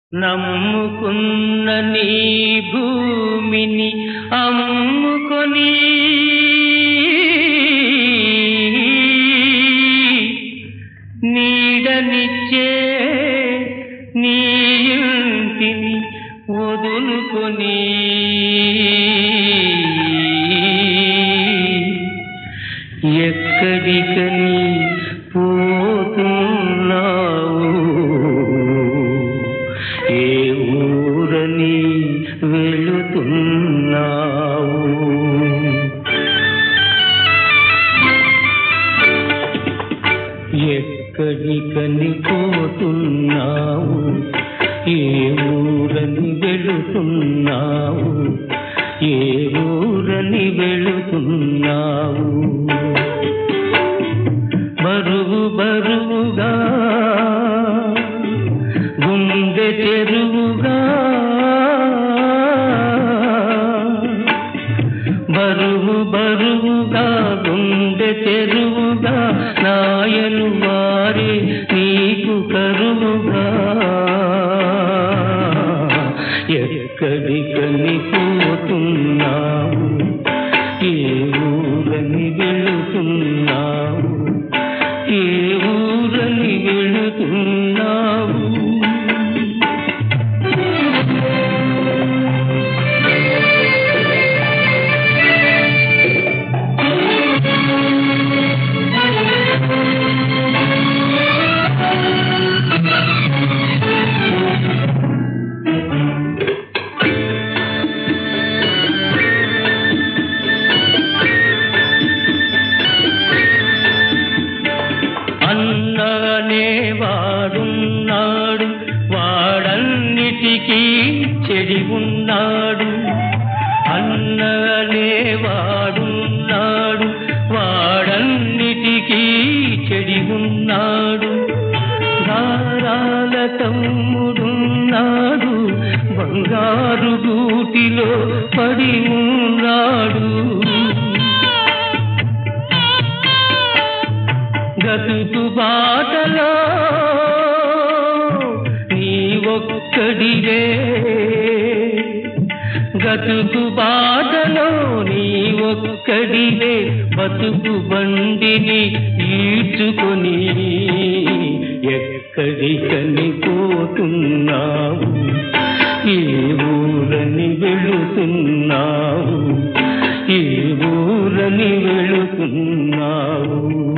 నమ్ముకున్న నీ భూమిని అమ్ముకొని నీడనిచ్చే నీ ఇంటిని వదులుకొని ఎక్కడికని పోతున్నావు ఏ ఊరని వెళుతున్నావు ఎక్కడికని పోతున్నావు ఏ ఊరని వెళుతున్నావు ఏ ఊరని వెళుతున్నావు బరువు బరువుగా గుండె చెరువుగా బరువు బరువుగా గుండె చెరువుగా నాయను వారి నీకు కరువుగా ఎక్కడికని పోతున్నావు ఏ ఊరని వెళుతున్నావు ఏ ఊరని వెళుతున్నావు అన్ననే వాడున్నాడు వాడన్నిటికీ చెడి ఉన్నాడు అన్ననే వాడున్నాడు వాడన్నిటికీ చెడి ఉన్నాడు దారాల తమ్ముడున్నాడు బంగారు గూటిలో పడి ఉన్నాడు గతుకు బాటలో నీ ఒక్కడివే గతుకు బాటలో నీ ఒక్కడివే బతుకు బండిని ఈడ్చుకొని ఎక్కడికని పోతున్నావు ఏ ఊరని వెళుతున్నావు ఏ ఊరని వెళుతున్నావు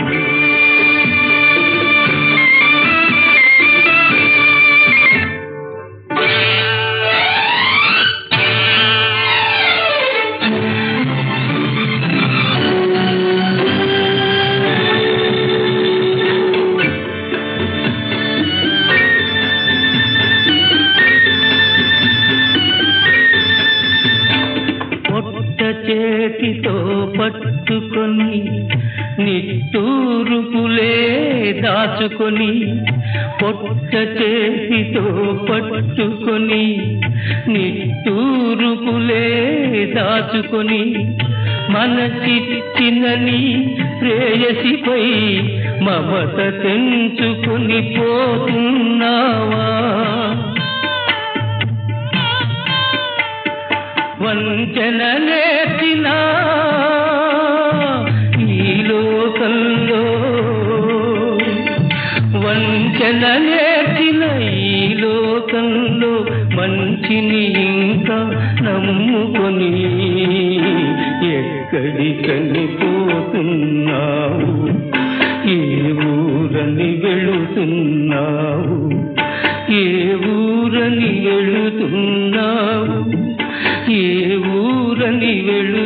పొట్ట చేతితో పట్టుకొని నిట్టూరుపులే దాచుకొని పొట్ట చేతితో పట్టుకొని నిట్టూరుపులే దాచుకొని మనసిచ్చినని ప్రేయసిపై మమత తెంచుకుని పోతున్నావా వంచన నేర్చిన ఈ లోకంలో వంచన నేర్చిన ఈ లోకంలో మంచిని ఇంకా నమ్ముకొని ఎక్కడికని పోతున్నావు ఏ ఊరని వెళుతున్నావు ఏ ఊరని వెళుతున్నావు ఏ ఊరని వెళు